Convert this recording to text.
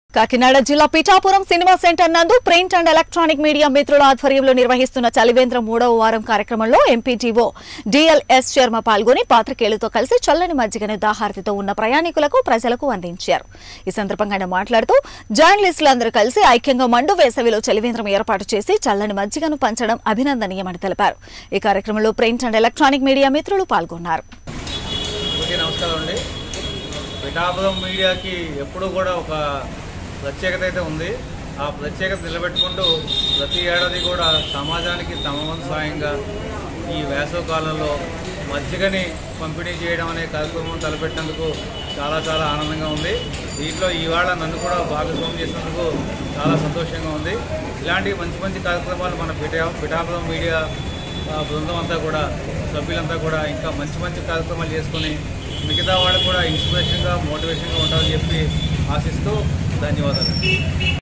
కాకినాడ జిల్లా Pithapuram cinema center నందు print and electronic media మిత్రుల ఆధ్వర్యంలో నిర్వహిస్తున్న చలివేంద్ర మూడవ వారం కార్యక్రమంలో ఎంపీటీఓ డిఎల్ఎస్ శర్మ పాల్గొని పాత్రికేయులతో కలిసి చల్లని మజ్జిగని దాహార్తితో ఉన్న ప్రయాణికులకు ప్రజలకు అందించారు ఈ సందర్భంగా ఆయన మాట్లాడుతూ జర్నలిస్టులందరూ కలిసి ఐక్యంగా మండు వేసవిలో చలివేంద్రం ఏర్పాటు చేసి చల్లని మజ్జిగను పంచడం అభినందనీయమని తెలిపారు ఈ కార్యక్రమంలో ప్రింట్ అండ్ ఎలక్ట్రానిక్ మీడియా మిత్రులు పాల్గొన్నారు ఓకే నమస్కారం అండి పిఠాపురం మీడియాకి ఎప్పుడూ కూడా ఒక ప్రత్యేకత అయితే ఉంది ఆ ప్రత్యేకత నిలబెట్టుకుంటూ ప్రతి ఏడాది కూడా సమాజానికి తమ వంతు సాయంగా ఈ వేసవ కాలంలో మజ్జిగని పంపిణీ చేయడం అనే కార్యక్రమం తలపెట్టినందుకు చాలా చాలా ఆనందంగా ఉంది దీంట్లో ఇవాళ నన్ను కూడా భాగస్వామ్యం చేసినందుకు చాలా సంతోషంగా ఉంది ఇలాంటి మంచి మంచి కార్యక్రమాలు మన పిఠా పిఠాపురం మీడియా ఆ బృందం అంతా కూడా సభ్యులంతా కూడా ఇంకా మంచి మంచి కార్యక్రమాలు చేసుకొని మిగతా వాళ్ళు కూడా ఇన్స్పిరేషన్గా మోటివేషన్గా ఉండాలని చెప్పి ఆశిస్తూ ధన్యవాదాలు